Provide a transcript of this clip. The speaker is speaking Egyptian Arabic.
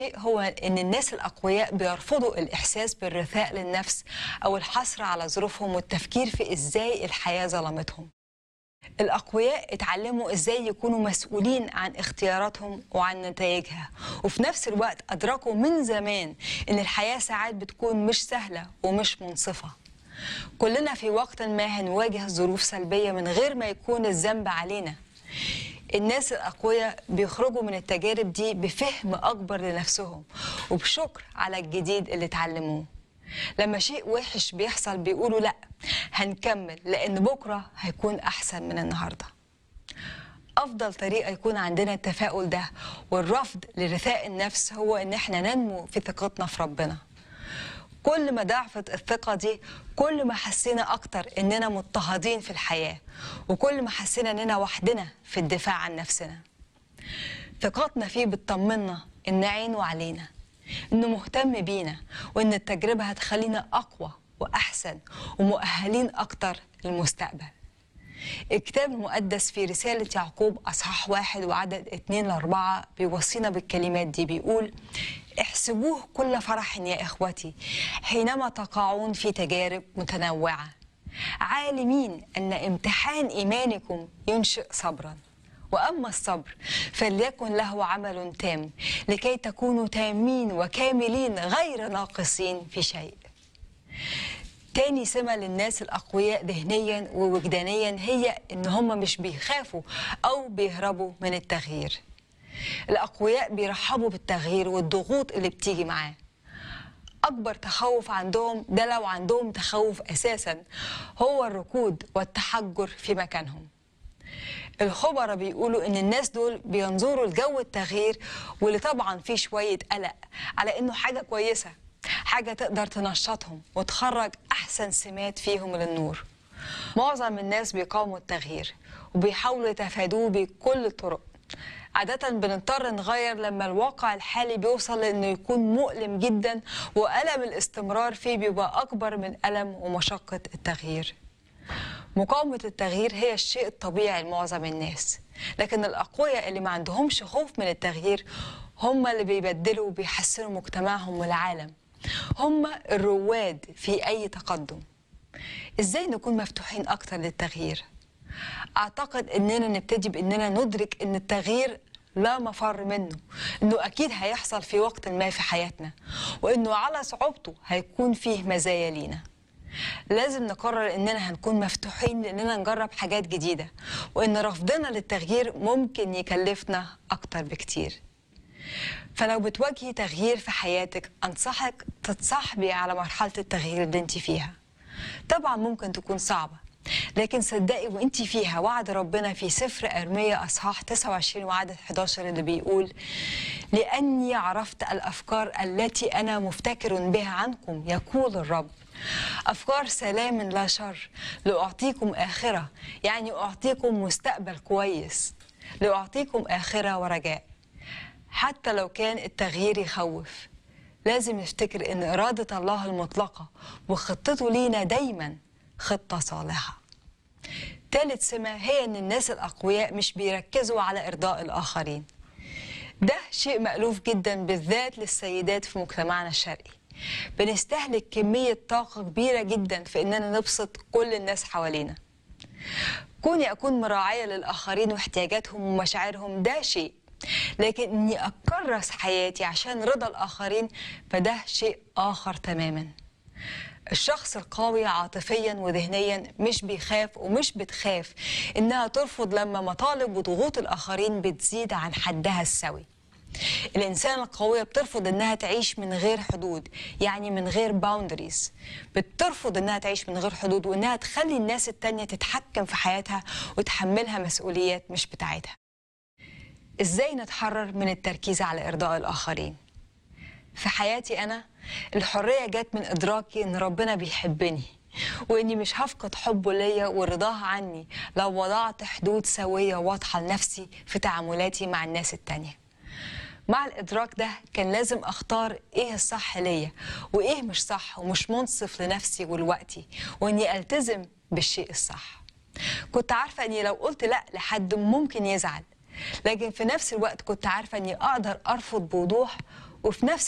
هو ان الناس الاقوياء بيرفضوا الاحساس بالرثاء للنفس او الحسره على ظروفهم والتفكير في ازاي الحياه ظلمتهم الاقوياء اتعلموا ازاي يكونوا مسؤولين عن اختياراتهم وعن نتائجها وفي نفس الوقت ادركوا من زمان ان الحياه ساعات بتكون مش سهله ومش منصفه كلنا في وقت ما هنواجه ظروف سلبيه من غير ما يكون الذنب علينا الناس الأقوياء بيخرجوا من التجارب دي بفهم أكبر لنفسهم وبشكر على الجديد اللي اتعلموه لما شيء وحش بيحصل بيقولوا لا هنكمل لأن بكرة هيكون أحسن من النهاردة أفضل طريقة يكون عندنا التفاؤل ده والرفض لرثاء النفس هو إن احنا ننمو في ثقتنا في ربنا كل ما ضعفت الثقة دي كل ما حسينا أكتر إننا مضطهدين في الحياة وكل ما حسينا إننا وحدنا في الدفاع عن نفسنا ثقتنا فيه بتطمنا إن عينه علينا إنه مهتم بينا وإن التجربة هتخلينا أقوى وأحسن ومؤهلين أكتر للمستقبل الكتاب المقدس في رسالة يعقوب أصحاح واحد وعدد اتنين لأربعة بيوصينا بالكلمات دي بيقول احسبوه كل فرح يا إخوتي حينما تقعون في تجارب متنوعة عالمين أن امتحان إيمانكم ينشئ صبرا وأما الصبر فليكن له عمل تام لكي تكونوا تامين وكاملين غير ناقصين في شيء تاني سمة للناس الأقوياء ذهنيا ووجدانيا هي إن هم مش بيخافوا أو بيهربوا من التغيير الأقوياء بيرحبوا بالتغيير والضغوط اللي بتيجي معاه أكبر تخوف عندهم ده لو عندهم تخوف أساسا هو الركود والتحجر في مكانهم الخبراء بيقولوا ان الناس دول بينظروا لجو التغيير واللي طبعا فيه شويه قلق على انه حاجه كويسه حاجه تقدر تنشطهم وتخرج احسن سمات فيهم للنور معظم الناس بيقاوموا التغيير وبيحاولوا يتفادوه بكل الطرق عادة بنضطر نغير لما الواقع الحالي بيوصل لانه يكون مؤلم جدا وألم الاستمرار فيه بيبقى أكبر من ألم ومشقة التغيير مقاومة التغيير هي الشيء الطبيعي لمعظم الناس لكن الأقوياء اللي ما عندهمش خوف من التغيير هم اللي بيبدلوا وبيحسنوا مجتمعهم والعالم هم الرواد في أي تقدم إزاي نكون مفتوحين أكتر للتغيير؟ أعتقد إننا نبتدي بإننا ندرك إن التغيير لا مفر منه إنه أكيد هيحصل في وقت ما في حياتنا وإنه على صعوبته هيكون فيه مزايا لينا لازم نقرر اننا هنكون مفتوحين لاننا نجرب حاجات جديده وان رفضنا للتغيير ممكن يكلفنا اكتر بكتير فلو بتواجهي تغيير في حياتك انصحك تتصاحبي على مرحله التغيير اللي انت فيها طبعا ممكن تكون صعبه لكن صدقي وانت فيها وعد ربنا في سفر ارميا اصحاح 29 وعدد 11 اللي بيقول لاني عرفت الافكار التي انا مفتكر بها عنكم يقول الرب أفكار سلام لا شر لأعطيكم آخرة يعني أعطيكم مستقبل كويس لأعطيكم آخرة ورجاء حتى لو كان التغيير يخوف لازم نفتكر إن إرادة الله المطلقة وخطته لينا دايما خطة صالحة ثالث سمة هي إن الناس الأقوياء مش بيركزوا على إرضاء الآخرين ده شيء مألوف جدا بالذات للسيدات في مجتمعنا الشرقي بنستهلك كمية طاقة كبيرة جدا في إننا نبسط كل الناس حوالينا كوني أكون مراعية للآخرين واحتياجاتهم ومشاعرهم ده شيء لكن إني أكرس حياتي عشان رضا الآخرين فده شيء آخر تماما الشخص القوي عاطفيا وذهنيا مش بيخاف ومش بتخاف إنها ترفض لما مطالب وضغوط الآخرين بتزيد عن حدها السوي الإنسان القوية بترفض إنها تعيش من غير حدود يعني من غير باوندريز بترفض إنها تعيش من غير حدود وإنها تخلي الناس التانية تتحكم في حياتها وتحملها مسؤوليات مش بتاعتها إزاي نتحرر من التركيز على إرضاء الآخرين في حياتي أنا الحرية جت من إدراكي إن ربنا بيحبني وإني مش هفقد حبه ليا ورضاه عني لو وضعت حدود سوية واضحة لنفسي في تعاملاتي مع الناس التانية مع الإدراك ده كان لازم أختار إيه الصح ليا وإيه مش صح ومش منصف لنفسي ولوقتي وإني ألتزم بالشيء الصح كنت عارفة إني لو قلت لأ لحد ممكن يزعل لكن في نفس الوقت كنت عارفة إني أقدر أرفض بوضوح وفي نفس